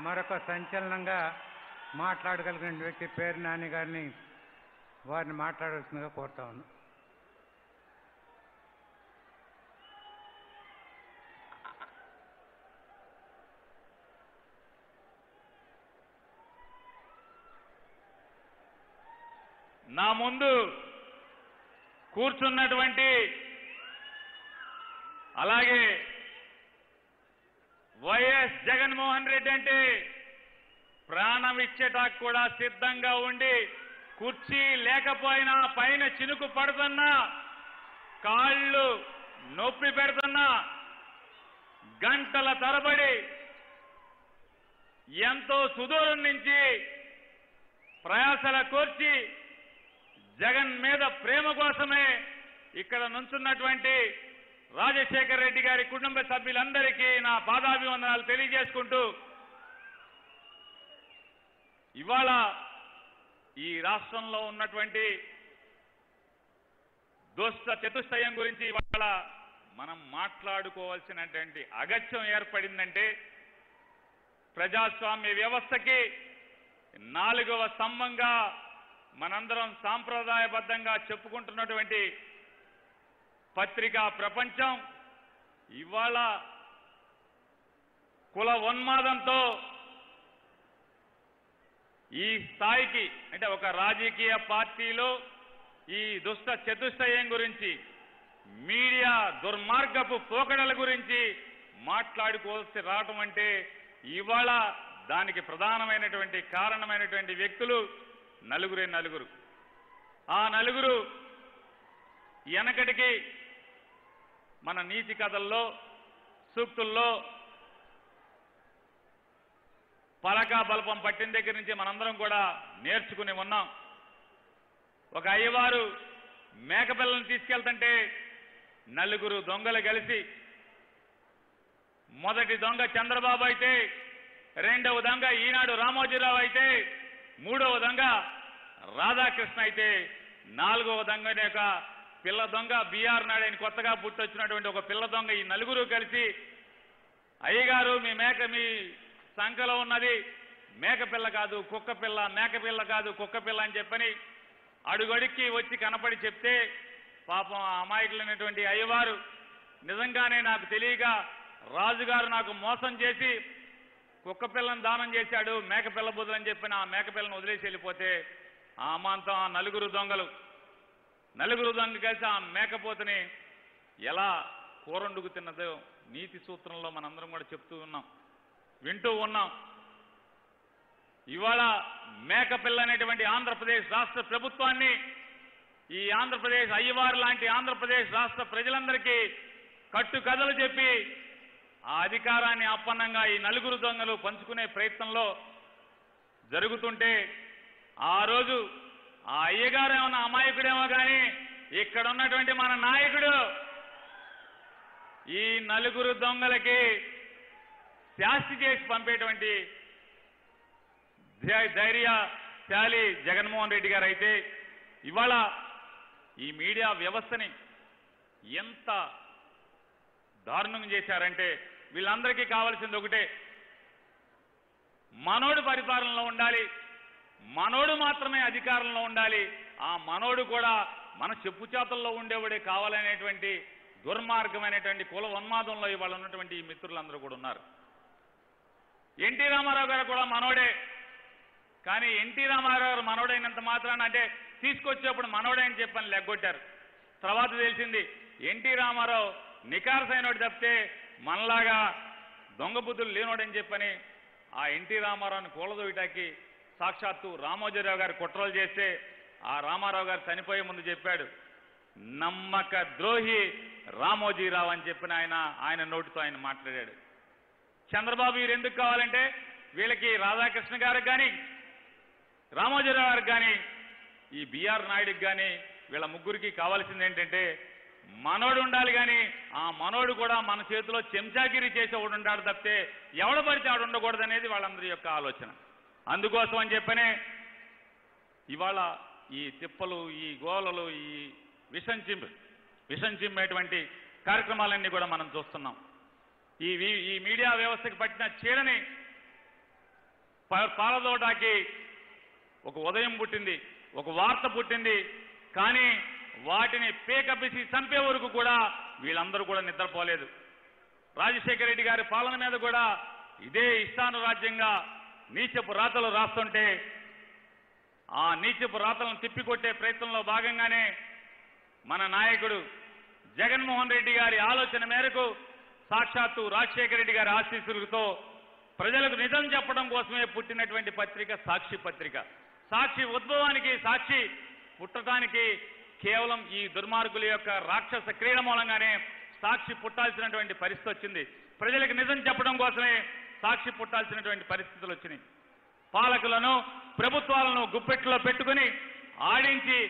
మరొక సంచలనంగా మాట్లాడగలిగిన వ్యక్తి పేరు నాని గారిని వారిని మాట్లాడవలసిందిగా కోరుతా ఉన్నాను నా ముందు కూర్చున్నటువంటి అలాగే వైఎస్ జగన్మోహన్ రెడ్డి అంటే ప్రాణం ఇచ్చేటాకు కూడా సిద్ధంగా ఉండి కుర్చీ లేకపోయినా పైన చినుకు పడుతున్నా కాళ్ళు నొప్పి పెడుతున్నా గంటల తరబడి ఎంతో సుదూరం నుంచి ప్రయాసల కోర్చి జగన్ మీద ప్రేమ కోసమే ఇక్కడ నుంచున్నటువంటి రాజశేఖర్ రెడ్డి గారి కుటుంబ సభ్యులందరికీ నా పాదాభివందనాలు తెలియజేసుకుంటూ ఇవాళ ఈ రాష్ట్రంలో ఉన్నటువంటి దుష్ట చతుష్టయం గురించి ఇవాళ మనం మాట్లాడుకోవాల్సినటువంటి అగత్యం ఏర్పడిందంటే ప్రజాస్వామ్య వ్యవస్థకి నాలుగవ స్తంభంగా మనందరం సాంప్రదాయబద్ధంగా చెప్పుకుంటున్నటువంటి పత్రికా ప్రపంచం ఇవాళ కుల ఉన్మాదంతో ఈ స్థాయికి అంటే ఒక రాజకీయ పార్టీలో ఈ దుష్ట చతుష్టయం గురించి మీడియా దుర్మార్గపు పోకడల గురించి మాట్లాడుకోవాల్సి రావటం అంటే ఇవాళ దానికి ప్రధానమైనటువంటి కారణమైనటువంటి వ్యక్తులు నలుగురే నలుగురు ఆ నలుగురు వెనకటికి మన నీతి కథల్లో సూక్తుల్లో పలకా బల్పం పట్టిన దగ్గర నుంచి మనందరం కూడా నేర్చుకుని ఉన్నాం ఒక అయ్యవారు మేకపిల్లని తీసుకెళ్తుంటే నలుగురు దొంగలు కలిసి మొదటి దొంగ చంద్రబాబు అయితే రెండవ దొంగ ఈనాడు రామోజీరావు అయితే మూడవ దొంగ రాధాకృష్ణ అయితే నాలుగవ దొంగ ఒక పిల్ల దొంగ బీఆర్ నాడు ఆయన కొత్తగా పుట్టొచ్చినటువంటి ఒక పిల్ల దొంగ ఈ నలుగురు కలిసి అయ్యగారు మీ మేక మీ సంఖలో ఉన్నది మేక పిల్ల కాదు కుక్క పిల్ల మేక పిల్ల కాదు కుక్క పిల్ల అని చెప్పని అడుగడికి వచ్చి కనపడి చెప్తే పాపం ఆ అమాయకులైనటువంటి అయ్యవారు నిజంగానే నాకు తెలియక రాజుగారు నాకు మోసం చేసి కుక్క పిల్లని దానం చేశాడు మేక పిల్ల బుద్ధులని చెప్పిన ఆ మేక పిల్లని వదిలేసి వెళ్ళిపోతే ఆ అమాంతం ఆ నలుగురు దొంగలు నలుగురు దొంగ కలిసి ఆ మేకపోతుని ఎలా కూరండుకు తిన్నదో నీతి సూత్రంలో మనందరం కూడా చెప్తూ ఉన్నాం వింటూ ఉన్నాం ఇవాళ మేకపిల్ల అనేటువంటి ఆంధ్రప్రదేశ్ రాష్ట్ర ప్రభుత్వాన్ని ఈ ఆంధ్రప్రదేశ్ అయ్యవారు లాంటి ఆంధ్రప్రదేశ్ రాష్ట్ర ప్రజలందరికీ కట్టు కథలు చెప్పి ఆ అధికారాన్ని అప్పన్నంగా ఈ నలుగురు దొంగలు పంచుకునే ప్రయత్నంలో జరుగుతుంటే ఆ రోజు ఆ అయ్యగారు ఏమన్నా అమాయకుడేమో కానీ ఇక్కడ ఉన్నటువంటి మన నాయకుడు ఈ నలుగురు దొంగలకి శాస్తి చేసి పంపేటువంటి ధై- ధైర్యశాలి జగన్మోహన్ రెడ్డి గారు అయితే ఇవాళ ఈ మీడియా వ్యవస్థని ఎంత దారుణం చేశారంటే వీళ్ళందరికీ కావాల్సింది ఒకటే మనోడు పరిపాలనలో ఉండాలి మనోడు మాత్రమే అధికారంలో ఉండాలి ఆ మనోడు కూడా మన చెప్పు చేతల్లో ఉండేవాడే కావాలనేటువంటి దుర్మార్గమైనటువంటి కుల ఉన్మాదంలో ఇవాళ ఉన్నటువంటి ఈ మిత్రులందరూ కూడా ఉన్నారు ఎన్టీ రామారావు గారు కూడా మనోడే కానీ ఎన్టీ రామారావు గారు మనోడైనంత మాత్రాన అంటే తీసుకొచ్చేప్పుడు మనోడే అని చెప్పని లెగ్గొట్టారు తర్వాత తెలిసింది ఎన్టీ రామారావు నికారసైనోడు తప్పితే మనలాగా దొంగ బుద్ధులు లేనోడని చెప్పని ఆ ఎన్టీ రామారావుని కూలదోయటానికి సాక్షాత్తు రామోజీరావు గారు కుట్రలు చేస్తే ఆ రామారావు గారు చనిపోయే ముందు చెప్పాడు నమ్మక ద్రోహి రామోజీరావు అని చెప్పిన ఆయన ఆయన నోటితో ఆయన మాట్లాడాడు చంద్రబాబు వీరు ఎందుకు కావాలంటే వీళ్ళకి రాధాకృష్ణ గారికి కానీ రామోజీరావు గారికి కానీ ఈ బిఆర్ నాయుడికి కానీ వీళ్ళ ముగ్గురికి కావాల్సింది ఏంటంటే మనోడు ఉండాలి కానీ ఆ మనోడు కూడా మన చేతిలో చెంచాగిరి చేసేవాడు ఉంటాడు తప్పితే ఎవడ పడితే ఆడు ఉండకూడదు అనేది వాళ్ళందరి యొక్క ఆలోచన అందుకోసం అని చెప్పనే ఇవాళ ఈ తిప్పలు ఈ గోలలు ఈ విషం చిమ్ విషం చిమ్మేటువంటి కార్యక్రమాలన్నీ కూడా మనం చూస్తున్నాం ఈ వి- ఈ మీడియా వ్యవస్థకి పట్టిన చీడని ప- పాలదోటాకి ఒక ఉదయం పుట్టింది ఒక వార్త పుట్టింది కానీ వాటిని పేకపిసి చంపే వరకు కూడా వీళ్ళందరూ కూడా నిద్రపోలేదు రాజశేఖర రెడ్డి గారి పాలన మీద కూడా ఇదే ఇష్టానురాజ్యంగా నీచపు రాతలు రాస్తుంటే ఆ నీచపు రాతలను తిప్పికొట్టే ప్రయత్నంలో భాగంగానే మన నాయకుడు జగన్మోహన్ రెడ్డి గారి ఆలోచన మేరకు సాక్షాత్తు రాజశేఖర రెడ్డి గారి ఆశీస్సులతో ప్రజలకు నిజం చెప్పడం కోసమే పుట్టినటువంటి పత్రిక సాక్షి పత్రిక సాక్షి ఉద్భవానికి సాక్షి పుట్టడానికి కేవలం ఈ దుర్మార్గుల యొక్క రాక్షస క్రీడ మూలంగానే సాక్షి పుట్టాల్సినటువంటి పరిస్థితి వచ్చింది ప్రజలకు నిజం చెప్పడం కోసమే సాక్షి పుట్టాల్సినటువంటి పరిస్థితులు వచ్చినాయి పాలకులను ప్రభుత్వాలను గుప్పెట్లో పెట్టుకుని ఆడించి